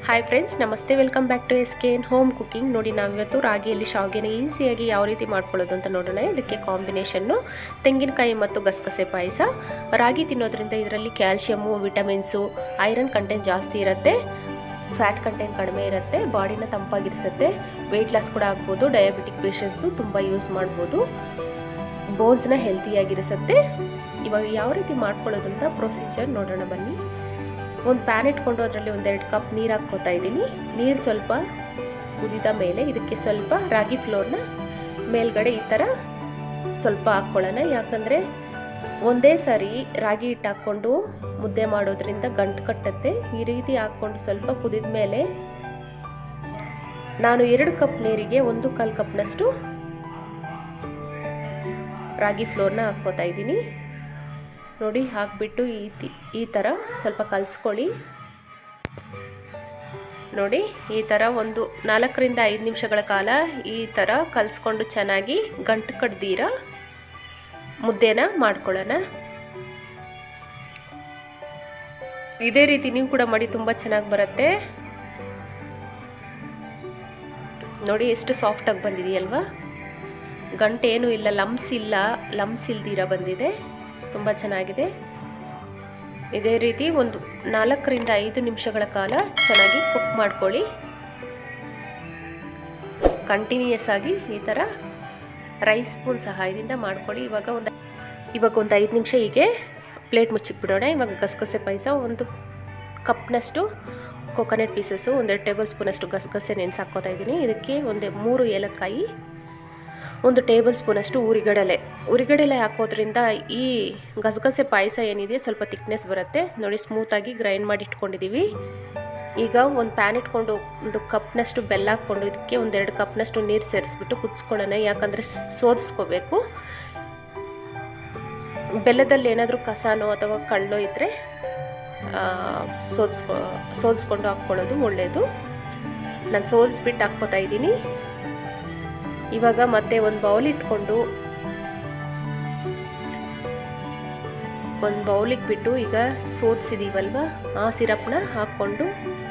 hi friends ನಮಸ್ತೆ welcome back to S K N home cooking ನೋಡಿ ನಾವಿವತ್ತು ರಾಗಿಯಲ್ಲಿ ಶಾವಿಗೆನ ಈಸಿಯಾಗಿ ಯಾವ ರೀತಿ ಮಾಡ್ಕೊಳ್ಳೋದು ಅಂತ ನೋಡೋಣ ಇದಕ್ಕೆ ಕಾಂಬಿನೇಷನ್ನು ತೆಂಗಿನಕಾಯಿ ಮತ್ತು ಗಸಗಸೆ ಪಾಯಸ ರಾಗಿ ತಿನ್ನೋದ್ರಿಂದ ಇದರಲ್ಲಿ ಕ್ಯಾಲ್ಶಿಯಮ್ಮು ವಿಟಮಿನ್ಸು ಐರನ್ ಕಂಟೆಂಟ್ ಜಾಸ್ತಿ ಇರುತ್ತೆ ಫ್ಯಾಟ್ ಕಂಟೆಂಟ್ ಕಡಿಮೆ ಇರುತ್ತೆ ಬಾಡಿನ ತಂಪಾಗಿರಿಸುತ್ತೆ ವೆಯ್ಟ್ ಲಾಸ್ ಕೂಡ ಆಗ್ಬೋದು ಡಯಾಬಿಟಿಕ್ ಪೇಷಂಟ್ಸು ತುಂಬ ಯೂಸ್ ಮಾಡ್ಬೋದು ಬೋನ್ಸ್ನ ಹೆಲ್ತಿಯಾಗಿರಿಸುತ್ತೆ ಇವಾಗ ಯಾವ ರೀತಿ ಮಾಡ್ಕೊಳ್ಳೋದು ಅಂತ ಪ್ರೊಸೀಜರ್ ನೋಡೋಣ ಬನ್ನಿ ಒಂದು ಪ್ಯಾನ್ ಇಟ್ಕೊಂಡು ಅದರಲ್ಲಿ ಒಂದೆರಡು ಕಪ್ ನೀರು ಹಾಕ್ಕೋತಾ ಇದ್ದೀನಿ ನೀರು ಸ್ವಲ್ಪ ಕುದಿದ ಮೇಲೆ ಇದಕ್ಕೆ ಸ್ವಲ್ಪ ರಾಗಿ ಫ್ಲೋರ್ನ ಮೇಲ್ಗಡೆ ಈ ಥರ ಸ್ವಲ್ಪ ಹಾಕ್ಕೊಳ್ಳೋಣ ಯಾಕಂದರೆ ಒಂದೇ ಸಾರಿ ರಾಗಿ ಹಿಟ್ಟು ಹಾಕ್ಕೊಂಡು ಮುದ್ದೆ ಮಾಡೋದ್ರಿಂದ ಗಂಟು ಕಟ್ಟುತ್ತೆ ಈ ರೀತಿ ಹಾಕ್ಕೊಂಡು ಸ್ವಲ್ಪ ಕುದಿದ ಮೇಲೆ ನಾನು ಎರಡು ಕಪ್ ನೀರಿಗೆ ಒಂದು ಕಾಲು ಕಪ್ನಷ್ಟು ರಾಗಿ ಫ್ಲೋರ್ನ ಹಾಕ್ಕೋತಾ ಇದ್ದೀನಿ ನೋಡಿ ಹಾಕಿಬಿಟ್ಟು ಈ ಈ ಥರ ಸ್ವಲ್ಪ ಕಲಿಸ್ಕೊಳ್ಳಿ ನೋಡಿ ಈ ಥರ ಒಂದು ನಾಲ್ಕರಿಂದ ಐದು ನಿಮಿಷಗಳ ಕಾಲ ಈ ಥರ ಕಲಿಸ್ಕೊಂಡು ಚೆನ್ನಾಗಿ ಗಂಟು ಕಡ್ದೀರ ಮುದ್ದೆನ ಮಾಡ್ಕೊಳ್ಳೋಣ ಇದೇ ರೀತಿ ನೀವು ಕೂಡ ಮಾಡಿ ತುಂಬ ಚೆನ್ನಾಗಿ ಬರುತ್ತೆ ನೋಡಿ ಎಷ್ಟು ಸಾಫ್ಟಾಗಿ ಬಂದಿದೆಯಲ್ವಾ ಗಂಟೇನೂ ಇಲ್ಲ ಲಮ್ಸ್ ಇಲ್ಲ ಲಮ್ಸ್ ಇಲ್ದಿರ ಬಂದಿದೆ ತುಂಬ ಚೆನ್ನಾಗಿದೆ ಇದೇ ರೀತಿ ಒಂದು ನಾಲ್ಕರಿಂದ ಐದು ನಿಮಿಷಗಳ ಕಾಲ ಚೆನ್ನಾಗಿ ಕುಕ್ ಮಾಡ್ಕೊಳ್ಳಿ ಕಂಟಿನ್ಯೂಯಸ್ ಆಗಿ ಈ ಥರ ರೈಸ್ ಸ್ಪೂನ್ ಸಹಾಯದಿಂದ ಮಾಡ್ಕೊಳ್ಳಿ ಇವಾಗ ಒಂದು ಇವಾಗ ಒಂದು ಐದು ನಿಮಿಷ ಹೀಗೆ ಪ್ಲೇಟ್ ಮುಚ್ಚಿಕ್ಬಿಡೋಣ ಇವಾಗ ಗಸಗಸೆ ಪಾಯಸ ಒಂದು ಕಪ್ನಷ್ಟು ಕೊಕೊನಟ್ ಪೀಸಸ್ಸು ಒಂದೆರಡು ಟೇಬಲ್ ಸ್ಪೂನಷ್ಟು ಗಸಗಸೆ ನೆನೆಸಾಕೋತಾ ಇದ್ದೀನಿ ಇದಕ್ಕೆ ಒಂದು ಮೂರು ಏಲಕ್ಕಾಯಿ ಒಂದು ಟೇಬಲ್ ಸ್ಪೂನಷ್ಟು ಉರಿಗಡಲೆ ಉರಿಗಡಲೆ ಹಾಕೋದ್ರಿಂದ ಈ ಗಸಗಸೆ ಪಾಯಸ ಏನಿದೆ ಸ್ವಲ್ಪ ತಿಕ್ನೆಸ್ ಬರುತ್ತೆ ನೋಡಿ ಸ್ಮೂತಾಗಿ ಗ್ರೈಂಡ್ ಮಾಡಿ ಇಟ್ಕೊಂಡಿದ್ದೀವಿ ಈಗ ಒಂದು ಪ್ಯಾನ್ ಇಟ್ಕೊಂಡು ಒಂದು ಕಪ್ನಷ್ಟು ಬೆಲ್ಲ ಹಾಕ್ಕೊಂಡು ಇದಕ್ಕೆ ಒಂದೆರಡು ಕಪ್ನಷ್ಟು ನೀರು ಸೇರಿಸ್ಬಿಟ್ಟು ಕುದಿಸ್ಕೊಳ್ಳೋಣ ಯಾಕಂದರೆ ಸೋದಿಸ್ಕೋಬೇಕು ಬೆಲ್ಲದಲ್ಲಿ ಏನಾದರೂ ಕಸಾನೋ ಅಥವಾ ಕಳ್ಳೋ ಇದ್ದರೆ ಸೋದಿಸ್ಕೊ ಸೋದಿಸ್ಕೊಂಡು ಹಾಕ್ಕೊಳ್ಳೋದು ಒಳ್ಳೆಯದು ನಾನು ಸೋದಿಸ್ಬಿಟ್ಟು ಹಾಕ್ಕೋತಾ ಇದ್ದೀನಿ ಇವಾಗ ಮತ್ತೆ ಒಂದು ಬೌಲ್ ಇಟ್ಕೊಂಡು ಒಂದು ಬೌಲಿಗೆ ಬಿಟ್ಟು ಈಗ ಸೋದಿಸಿದೀವಲ್ವ ಆ ಸಿರಪ್ನ ಹಾಕ್ಕೊಂಡು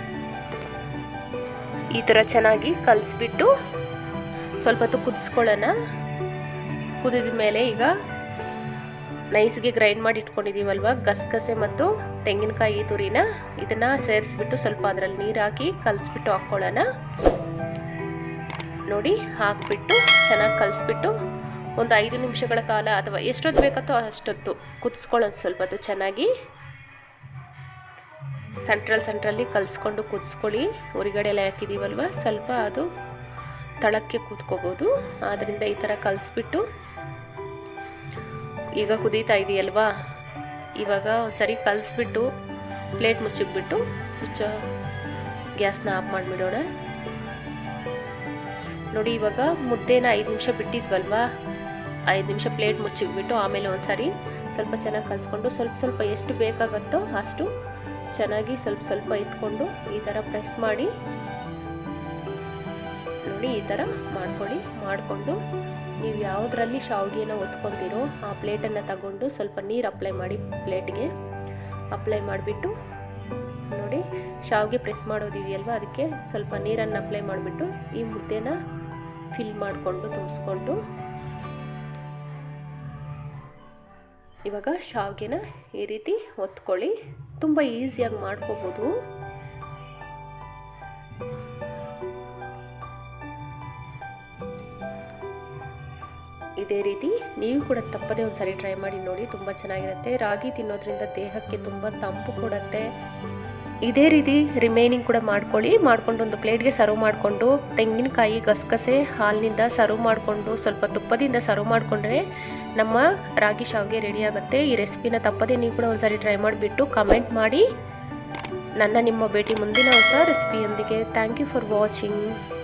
ಈ ಥರ ಚೆನ್ನಾಗಿ ಕಲಿಸ್ಬಿಟ್ಟು ಸ್ವಲ್ಪ ಹೊತ್ತು ಕುದಿಸ್ಕೊಳ್ಳೋಣ ಕುದಿದ ಮೇಲೆ ಈಗ ನೈಸ್ಗೆ ಗ್ರೈಂಡ್ ಮಾಡಿ ಇಟ್ಕೊಂಡಿದ್ದೀವಲ್ವ ಗಸಗಸೆ ಮತ್ತು ತೆಂಗಿನಕಾಯಿ ತುರಿನ ಇದನ್ನು ಸೇರಿಸ್ಬಿಟ್ಟು ಸ್ವಲ್ಪ ಅದರಲ್ಲಿ ನೀರು ಹಾಕಿ ಕಲಿಸ್ಬಿಟ್ಟು ಹಾಕ್ಕೊಳ್ಳೋಣ ನೋಡಿ ಹಾಕಿಬಿಟ್ಟು ಚೆನ್ನಾಗಿ ಕಲಿಸ್ಬಿಟ್ಟು ಒಂದು ಐದು ನಿಮಿಷಗಳ ಕಾಲ ಅಥವಾ ಎಷ್ಟೊತ್ತು ಬೇಕತ್ತೋ ಅಷ್ಟೊತ್ತು ಕುದಿಸ್ಕೊಳ್ಳೋದು ಸ್ವಲ್ಪ ಹೊತ್ತು ಚೆನ್ನಾಗಿ ಸೆಂಟ್ರಲ್ ಸೆಂಟ್ರಲ್ಲಿ ಕಲಿಸ್ಕೊಂಡು ಕುದಿಸ್ಕೊಳ್ಳಿ ಹೊರಗಡೆ ಎಲ್ಲ ಹಾಕಿದ್ದೀವಲ್ವ ಸ್ವಲ್ಪ ಅದು ತಳಕ್ಕೆ ಕೂತ್ಕೋಬೋದು ಆದ್ದರಿಂದ ಈ ಥರ ಕಲಿಸ್ಬಿಟ್ಟು ಈಗ ಕುದೀತಾ ಇದೆಯಲ್ವಾ ಇವಾಗ ಒಂದ್ಸರಿ ಕಲಿಸ್ಬಿಟ್ಟು ಪ್ಲೇಟ್ ಮುಚ್ಚಿಬಿಟ್ಟು ಸ್ವಿಚ್ ಗ್ಯಾಸ್ನ ಆಫ್ ಮಾಡಿಬಿಡೋಣ ನೋಡಿ ಇವಾಗ ಮುದ್ದೆನ ಐದು ನಿಮಿಷ ಬಿಟ್ಟಿದ್ವಲ್ವಾ ಐದು ನಿಮಿಷ ಪ್ಲೇಟ್ ಮುಚ್ಚಿಬಿಟ್ಟು ಆಮೇಲೆ ಒಂದ್ಸರಿ ಸ್ವಲ್ಪ ಚೆನ್ನಾಗಿ ಕಲಿಸ್ಕೊಂಡು ಸ್ವಲ್ಪ ಸ್ವಲ್ಪ ಎಷ್ಟು ಬೇಕಾಗತ್ತೋ ಅಷ್ಟು ಚೆನ್ನಾಗಿ ಸ್ವಲ್ಪ ಸ್ವಲ್ಪ ಎತ್ಕೊಂಡು ಈ ಥರ ಪ್ರೆಸ್ ಮಾಡಿ ನೋಡಿ ಈ ಥರ ಮಾಡ್ಕೊಳ್ಳಿ ಮಾಡಿಕೊಂಡು ನೀವು ಯಾವುದರಲ್ಲಿ ಶಾವಿಗೆನ ಒತ್ಕೊತೀರೋ ಆ ಪ್ಲೇಟನ್ನು ತಗೊಂಡು ಸ್ವಲ್ಪ ನೀರು ಅಪ್ಲೈ ಮಾಡಿ ಪ್ಲೇಟ್ಗೆ ಅಪ್ಲೈ ಮಾಡಿಬಿಟ್ಟು ನೋಡಿ ಶಾವಿಗೆ ಪ್ರೆಸ್ ಮಾಡೋದಿದೆಯಲ್ವ ಅದಕ್ಕೆ ಸ್ವಲ್ಪ ನೀರನ್ನು ಅಪ್ಲೈ ಮಾಡಿಬಿಟ್ಟು ಈ ಮುದ್ದೆನ ಫಿಲ್ ಮಾಡಿಕೊಂಡು ತುಂಬಿಸ್ಕೊಂಡು ಇವಾಗ ಶಾವಿಗೆನ ಈ ರೀತಿ ಒತ್ಕೊಳ್ಳಿ ತುಂಬ ಈಸಿಯಾಗಿ ಮಾಡ್ಕೋಬೋದು ಇದೇ ರೀತಿ ನೀವು ಕೂಡ ತಪ್ಪದೇ ಒಂದು ಸರಿ ಟ್ರೈ ಮಾಡಿ ನೋಡಿ ತುಂಬ ಚೆನ್ನಾಗಿರುತ್ತೆ ರಾಗಿ ತಿನ್ನೋದ್ರಿಂದ ದೇಹಕ್ಕೆ ತುಂಬ ತಂಪು ಕೊಡುತ್ತೆ ಇದೇ ರೀತಿ ರಿಮೈನಿಂಗ್ ಕೂಡ ಮಾಡ್ಕೊಳ್ಳಿ ಮಾಡ್ಕೊಂಡು ಒಂದು ಪ್ಲೇಟ್ಗೆ ಸರ್ವ್ ಮಾಡಿಕೊಂಡು ತೆಂಗಿನಕಾಯಿ ಗಸಗಸೆ ಹಾಲಿನಿಂದ ಸರ್ವ್ ಮಾಡಿಕೊಂಡು ಸ್ವಲ್ಪ ತುಪ್ಪದಿಂದ ಸರ್ವ್ ಮಾಡಿಕೊಂಡ್ರೆ ನಮ್ಮ ರಾಗಿ ಶಾವಿಗೆ ರೆಡಿ ಆಗುತ್ತೆ ಈ ರೆಸಿಪಿನ ತಪ್ಪದೇ ನೀವು ಕೂಡ ಒಂದ್ಸರಿ ಟ್ರೈ ಮಾಡಿಬಿಟ್ಟು ಕಮೆಂಟ್ ಮಾಡಿ ನನ್ನ ನಿಮ್ಮ ಭೇಟಿ ಮುಂದಿನ ಹೊಸ ರೆಸಿಪಿಯೊಂದಿಗೆ ಥ್ಯಾಂಕ್ ಯು ಫಾರ್ ವಾಚಿಂಗ್